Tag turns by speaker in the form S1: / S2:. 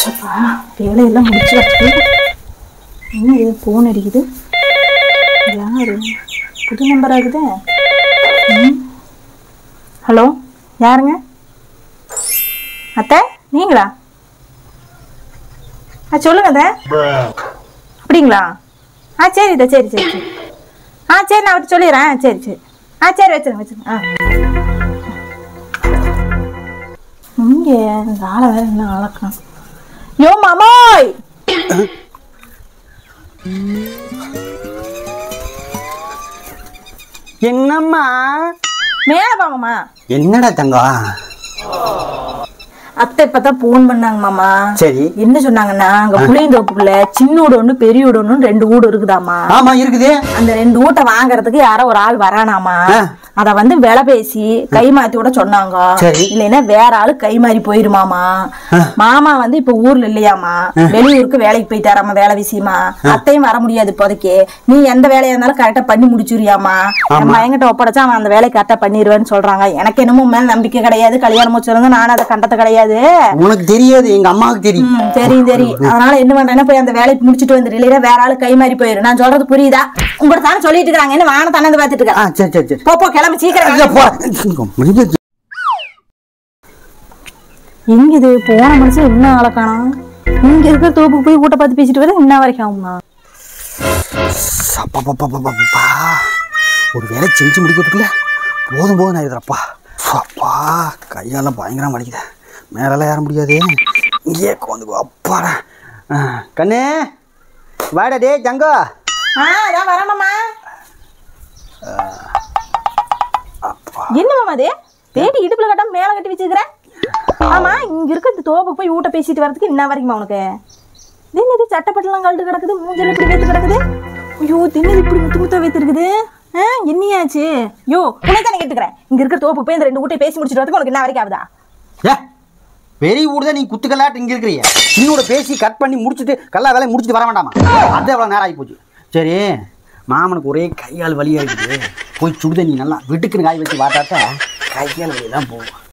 S1: சப்பா வேலையெல்லாம் முடிச்சு வரது என்ன இது ஃபோன் அடிக்குது யாரு புது நம்பர் ஆகுதே ம். ஹலோ யாருங்க அத்தை நீங்களா ஆ சொல்லுங்க அத்தை அப்படிங்களா ஆ சரி இதை சரி சரி சரி ஆ சரி நான் அவர்கிட்ட சொல்லிடுறேன் ஆ, சரி சரி ஆ சரி வச்சுருங்க வச்சுருங்க ஆ இங்கே இந்த ஆளை வேற என்ன அளக்கலாம் யோ மாமோய்
S2: என்னம்மா
S1: மேலே வாங்கம்மா
S2: என்னடா தங்கம்
S1: அத்தை இப்பதான் போன் பண்ணாங்க மாமா
S2: சரி
S1: என்ன சொன்னாங்கன்னா அங்க புளியந்தோப்புக்குள்ள சின்ன வீடு ஒண்ணு பெரிய வீடு ஒண்ணு ரெண்டு வீடு இருக்குதாமா
S2: ஆமா இருக்குது
S1: அந்த ரெண்டு வீட்டை வாங்குறதுக்கு யாரோ ஒரு ஆள் வரானாமா
S2: ஆ.
S1: அத வந்து விலை பேசி கை மாத்தி விட சொன்னாங்க
S2: சரி.
S1: இல்லைன்னா வேற ஆளு கை மாறி போயிருமாமா மாமா வந்து இப்ப ஊர்ல இல்லையாமா வெளியூருக்கு வேலைக்கு போயிட்டாராமா வேலை விஷயமா அத்தையும் வர முடியாது இப்போதைக்கு நீ எந்த வேலையா இருந்தாலும் கரெக்டா பண்ணி முடிச்சுரியாமா நம்ம என்கிட்ட ஒப்படைச்சா அவன் அந்த வேலையை கரெக்டா பண்ணிடுவேன்னு சொல்றாங்க எனக்கு என்னமோ உன் மேல நம்பிக்கை கிடையாது கல்யாணம் முடிச்சிருங்க நானும் அதை கண்டது கிடையாது
S2: உனக்கு தெரியாது எங்க அம்மாவுக்கு தெரியும்
S1: ம், தெரியும் தெரியும் அதனால என்ன பண்றேன்னா போய் அந்த வேலையை முடிச்சிட்டு வந்துரு இல்லையா வேற ஆளு கை மாறி போயிரு நான் சொல்றது புரியுதா உங்கள்ட்ட தானே சொல்லிட்டு இருக்காங்க என்ன வான தானே பாத்துட்டு
S2: ஆ
S1: இருக்காங்க
S2: சரி சரி சரி
S1: போ போ கிளம்பி சீக்கிரம்
S2: ஐயா,
S1: கிளம்பு.
S2: போ. முடிஞ்சு.
S1: எங்க இது போன மனுஷன் என்ன ஆளை காணோம் இங்க இருக்கிற தோப்புக்கு போய் கூட்ட பார்த்து பேசிட்டு வர இன்ன வரைக்கும் ஆகுமா
S2: அப்பப்பப்பப்பப்பப்பா. ஒரு வேலை செஞ்சு முடிக்கிறதுக்குள்ள போதும் போதும் ஆயிடுறப்பா அப்பா கையெல்லாம் பயங்கரம் வலிக்குது மேலெல்லாம் ஏற முடியாது இங்கேயே உட்காந்து அப்பாடா ஆ, கண்ணு வாடா டே ஜங்கோ
S1: ஆ அதான் வரமாமா என்ன மாமா அது தேடி இடுப்புல கட்டாம மேல கட்டி வச்சிருக்கிற ஆமா இங்க இருக்க இந்த தோப்பை போய் ஊட்ட பேசிட்டு வரதுக்கு இன்ன வரைக்குமா உனக்கு தின்னு இது சட்டப்பட்டெல்லாம் கழட்டு கிடக்குது மூஞ்சல் இப்படி வைத்து கிடக்குது ஐயோ தின்னு இப்படி முத்து முத்தா வைத்து இருக்குது ஆ என்னையாச்சு யோ உன்னை தானே கேட்டுக்கிறேன் இங்க இருக்கிற தோப்பு போய் இந்த ரெண்டு ஊட்டை பேசி முடிச்சிட்டு வரதுக்கு உனக்கு என்ன வரைக்கும் ஆகுதா
S2: ஏ பெரிய வீடு தான் நீ குத்துக்கல்லாட்டு இங்கே இருக்கிறீங்க சின்னோட பேசி கட் பண்ணி முடிச்சுட்டு கல்லா வேலையை முடிச்சுட்டு வர வேண்டாமா அது எவ்வளோ நேரம் ஆகி போச்சு சரி மாமனுக்கு ஒரே கையால் வலியாக இருக்குது போய் சுடுதண்ணி நல்லா வெட்டுக்குன்னு காய் வச்சு வாட்டாட்ட கையால் வலியெல்லாம் போகும்